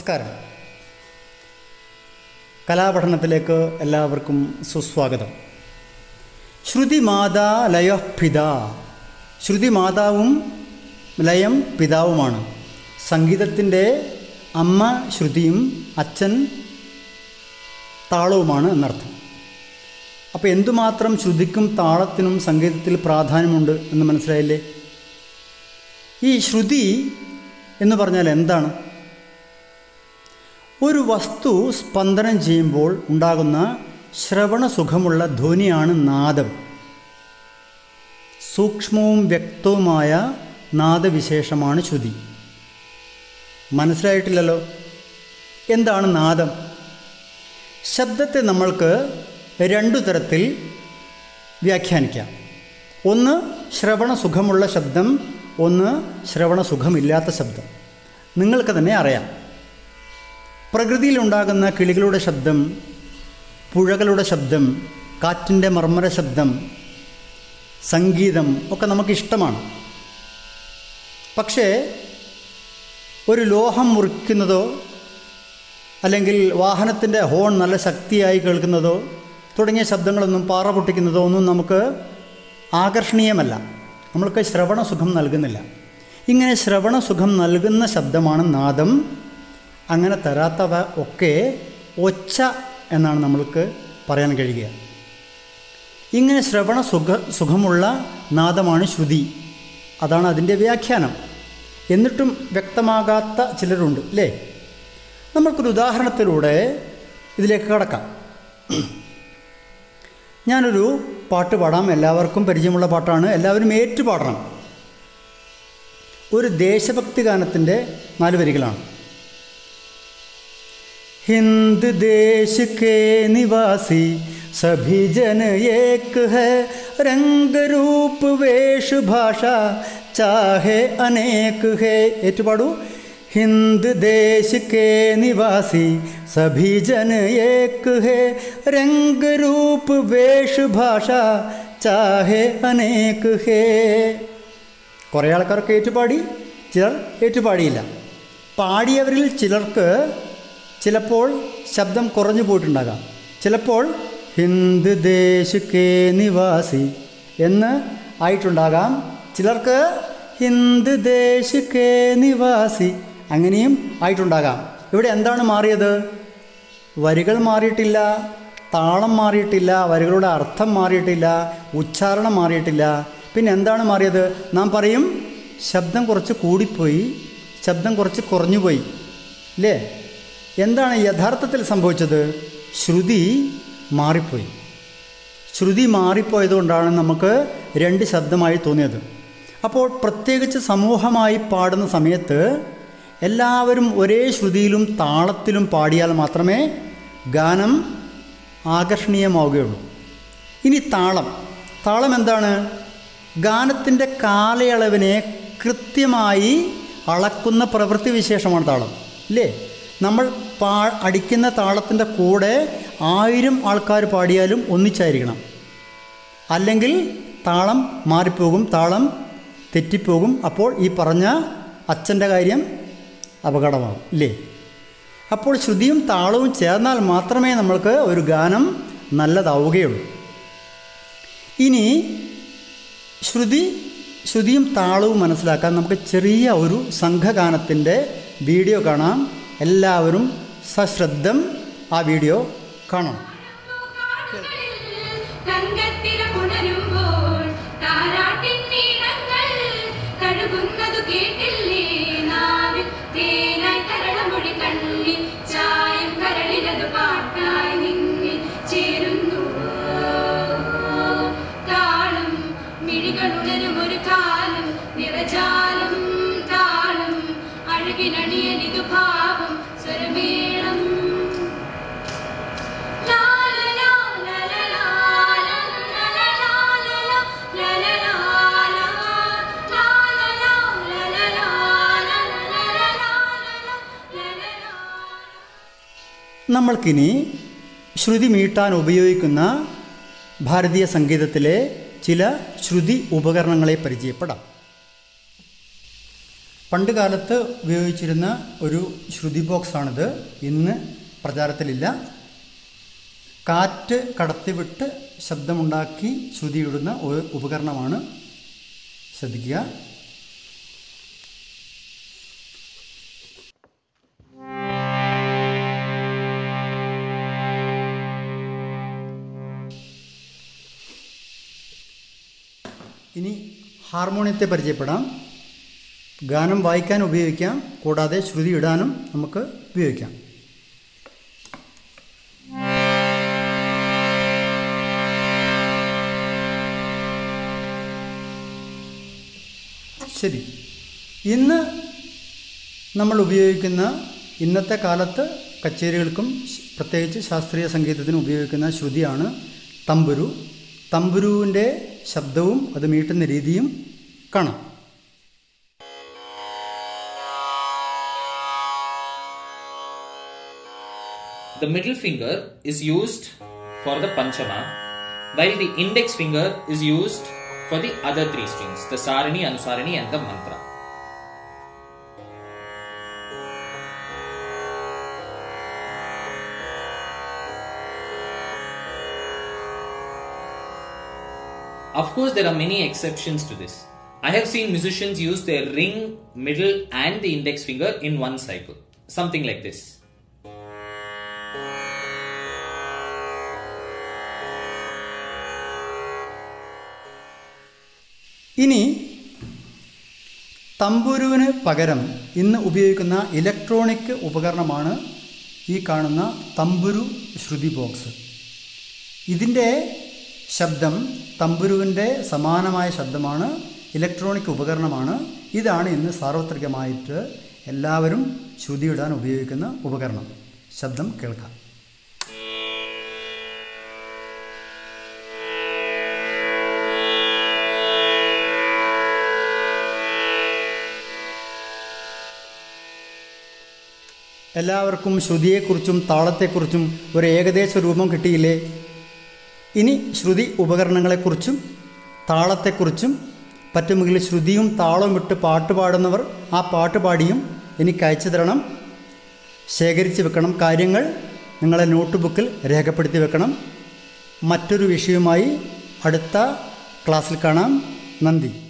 നമസ്കാരം കലാപഠനത്തിലേക്ക് എല്ലാവർക്കും സുസ്വാഗതം ശ്രുതി മാതാ ലയപിത ശ്രുതി മാതാവും ലയം പിതാവുമാണ് സംഗീതത്തിൻ്റെ അമ്മ ശ്രുതിയും അച്ഛൻ താളവുമാണ് എന്നർത്ഥം അപ്പോൾ എന്തുമാത്രം ശ്രുതിക്കും താളത്തിനും സംഗീതത്തിൽ പ്രാധാന്യമുണ്ട് എന്ന് മനസ്സിലായില്ലേ ഈ ശ്രുതി എന്ന് പറഞ്ഞാൽ എന്താണ് ഒരു വസ്തു സ്പന്ദനം ചെയ്യുമ്പോൾ ഉണ്ടാകുന്ന ശ്രവണ സുഖമുള്ള ധ്വനിയാണ് നാദം സൂക്ഷ്മവും വ്യക്തവുമായ നാദവിശേഷമാണ് ശ്രുതി മനസ്സിലായിട്ടില്ലല്ലോ എന്താണ് നാദം ശബ്ദത്തെ നമ്മൾക്ക് രണ്ടു തരത്തിൽ വ്യാഖ്യാനിക്കാം ഒന്ന് ശ്രവണ സുഖമുള്ള ശബ്ദം ഒന്ന് ശ്രവണ സുഖമില്ലാത്ത ശബ്ദം നിങ്ങൾക്ക് തന്നെ അറിയാം പ്രകൃതിയിലുണ്ടാകുന്ന കിളികളുടെ ശബ്ദം പുഴകളുടെ ശബ്ദം കാറ്റിൻ്റെ മർമ്മര ശബ്ദം സംഗീതം ഒക്കെ നമുക്കിഷ്ടമാണ് പക്ഷേ ഒരു ലോഹം മുറിക്കുന്നതോ അല്ലെങ്കിൽ വാഹനത്തിൻ്റെ ഹോൺ നല്ല ശക്തിയായി കേൾക്കുന്നതോ തുടങ്ങിയ ശബ്ദങ്ങളൊന്നും പാറ പൊട്ടിക്കുന്നതോ ഒന്നും നമുക്ക് ആകർഷണീയമല്ല നമ്മൾക്ക് ശ്രവണ സുഖം നൽകുന്നില്ല ഇങ്ങനെ ശ്രവണ സുഖം നൽകുന്ന ശബ്ദമാണ് നാദം അങ്ങനെ തരാത്തവ ഒക്കെ ഒച്ച എന്നാണ് നമ്മൾക്ക് പറയാൻ കഴിയുക ഇങ്ങനെ ശ്രവണ സുഖ സുഖമുള്ള നാദമാണ് ശ്രുതി അതാണ് അതിൻ്റെ വ്യാഖ്യാനം എന്നിട്ടും വ്യക്തമാകാത്ത ചിലരുണ്ട് അല്ലേ നമ്മൾക്കൊരു ഉദാഹരണത്തിലൂടെ ഇതിലേക്ക് കടക്കാം ഞാനൊരു പാട്ട് പാടാം എല്ലാവർക്കും പരിചയമുള്ള പാട്ടാണ് എല്ലാവരും ഏറ്റു പാടണം ഒരു ദേശഭക്തി ഗാനത്തിൻ്റെ നാല് വരികളാണ് हिंद देश के निवासी सभी जन एक है रंग रूप वेश भाषा चाहे अनेक है ഏറ്റുപാടു हिंद देश के निवासी सभी जन एक है रंग रूप वेश भाषा चाहे अनेक है കുറേ ആൾക്കാർക്ക് ഏറ്റുപാടി ചിലർ ഏറ്റുപാടിയില്ല പാടിയവരിൽ ചിലർക്ക് ചിലപ്പോൾ ശബ്ദം കുറഞ്ഞു പോയിട്ടുണ്ടാകാം ചിലപ്പോൾ ഹിന്ദ് ദേശ് കേ നിവാസി എന്ന് ആയിട്ടുണ്ടാകാം ചിലർക്ക് ഹിന്ദ് ദേശ് കേ നിവാസി അങ്ങനെയും ആയിട്ടുണ്ടാകാം ഇവിടെ എന്താണ് മാറിയത് വരികൾ മാറിയിട്ടില്ല താളം മാറിയിട്ടില്ല വരികളുടെ അർത്ഥം മാറിയിട്ടില്ല ഉച്ചാരണം മാറിയിട്ടില്ല പിന്നെ എന്താണ് മാറിയത് നാം പറയും ശബ്ദം കുറച്ച് കൂടിപ്പോയി ശബ്ദം കുറച്ച് കുറഞ്ഞുപോയി അല്ലേ എന്താണ് യഥാർത്ഥത്തിൽ സംഭവിച്ചത് ശ്രുതി മാറിപ്പോയി ശ്രുതി മാറിപ്പോയതുകൊണ്ടാണ് നമുക്ക് രണ്ട് ശബ്ദമായി തോന്നിയത് അപ്പോൾ പ്രത്യേകിച്ച് സമൂഹമായി പാടുന്ന സമയത്ത് എല്ലാവരും ഒരേ ശ്രുതിയിലും താളത്തിലും പാടിയാൽ മാത്രമേ ഗാനം ആകർഷണീയമാവുകയുള്ളൂ ഇനി താളം താളം എന്താണ് ഗാനത്തിൻ്റെ കാലയളവിനെ കൃത്യമായി അളക്കുന്ന പ്രവൃത്തി വിശേഷമാണ് താളം ഇല്ലേ നമ്മൾ പാ അടിക്കുന്ന താളത്തിൻ്റെ കൂടെ ആയിരം ആൾക്കാർ പാടിയാലും ഒന്നിച്ചായിരിക്കണം അല്ലെങ്കിൽ താളം മാറിപ്പോകും താളം തെറ്റിപ്പോകും അപ്പോൾ ഈ പറഞ്ഞ അച്ഛൻ്റെ കാര്യം അപകടമാകും ഇല്ലേ അപ്പോൾ ശ്രുതിയും താളവും ചേർന്നാൽ മാത്രമേ നമ്മൾക്ക് ഒരു ഗാനം നല്ലതാവുകയുള്ളൂ ഇനി ശ്രുതി ശ്രുതിയും താളവും മനസ്സിലാക്കാൻ നമുക്ക് ചെറിയ ഒരു സംഘഗാനത്തിൻ്റെ വീഡിയോ കാണാം എല്ലാവരും സശ്രദ്ധം ആ വീഡിയോ കാണണം തങ്കത്തിര പുണരുമ്പോൾ താരാട്ടിൻ നീളങ്ങൾ കഴുകുന്നതു കേട്ടില്ലേ നാവിൽ തേനായി കരളമൊഴി കണ്ണിൽ ചായം കരളിലതു പാട്ടായി നിന്നിൽ ചേരുന്നു താളം മിഴികളുണരും ഒരു കാലം നിറജാലം താളം അഴകിനണിയലിതു ഭാവം സ്വരമേളം നമ്മൾക്കിനി ശ്രുതി മീട്ടാൻ ഉപയോഗിക്കുന്ന ഭാരതീയ സംഗീതത്തിലെ ചില ശ്രുതി ഉപകരണങ്ങളെ പരിചയപ്പെടാം പണ്ട് കാലത്ത് ഉപയോഗിച്ചിരുന്ന ഒരു ശ്രുതി ബോക്സാണിത് ഇന്ന് പ്രചാരത്തിലില്ല കാറ്റ് കടത്തിവിട്ട് ശബ്ദമുണ്ടാക്കി ശ്രുതിയിടുന്ന ഒരു ഉപകരണമാണ് ശ്രദ്ധിക്കുക ഇനി ഹാർമോണിയത്തെ പരിചയപ്പെടാം ഗാനം വായിക്കാൻ ഉപയോഗിക്കാം കൂടാതെ ശ്രുതി ഇടാനും നമുക്ക് ഉപയോഗിക്കാം ശരി ഇന്ന് നമ്മൾ ഉപയോഗിക്കുന്ന ഇന്നത്തെ കാലത്ത് കച്ചേരികൾക്കും ശ്- പ്രത്യേകിച്ച് ശാസ്ത്രീയ സംഗീതത്തിനും ഉപയോഗിക്കുന്ന ശ്രുതിയാണ് തമ്പുരു തമ്പുരുവിൻ്റെ ശബ്ദവും അത് മീട്ടുന്ന രീതിയും കാണാം The middle finger is used for the panchama, while the index finger is used for the other three strings, the sarani, anusarani, and the mantra. Of course, there are many exceptions to this. I have seen musicians use their ring, middle, and the index finger in one cycle. Something like this. ഇനി തമ്പുരുവിന് പകരം ഇന്ന് ഉപയോഗിക്കുന്ന electronic ഉപകരണമാണ് ഈ കാണുന്ന തമ്പുരു ശ്രുതി box ഇതിൻ്റെ ശബ്ദം തമ്പുരുവിൻ്റെ സമാനമായ ശബ്ദമാണ് ഇലക്ട്രോണിക് ഉപകരണമാണ് ഇതാണ് ഇന്ന് സാർവത്രികമായിട്ട് എല്ലാവരും ശ്രുതിയിടാൻ ഉപയോഗിക്കുന്ന ഉപകരണം ശബ്ദം കേൾക്കാം എല്ലാവർക്കും ശ്രുതിയെക്കുറിച്ചും താളത്തെക്കുറിച്ചും ഒരു ഏകദേശ രൂപം കിട്ടിയില്ലേ ഇനി ശ്രുതി ഉപകരണങ്ങളെക്കുറിച്ചും താളത്തെക്കുറിച്ചും പറ്റുമെങ്കിൽ ശ്രുതിയും താളവും ഇട്ട് പാട്ട് പാടുന്നവർ ആ പാട്ട് പാടിയും എനിക്ക് അയച്ചു തരണം ശേഖരിച്ച് വെക്കണം കാര്യങ്ങൾ നിങ്ങളെ നോട്ട് ബുക്കിൽ രേഖപ്പെടുത്തി വെക്കണം മറ്റൊരു വിഷയവുമായി അടുത്ത ക്ലാസ്സിൽ കാണാം നന്ദി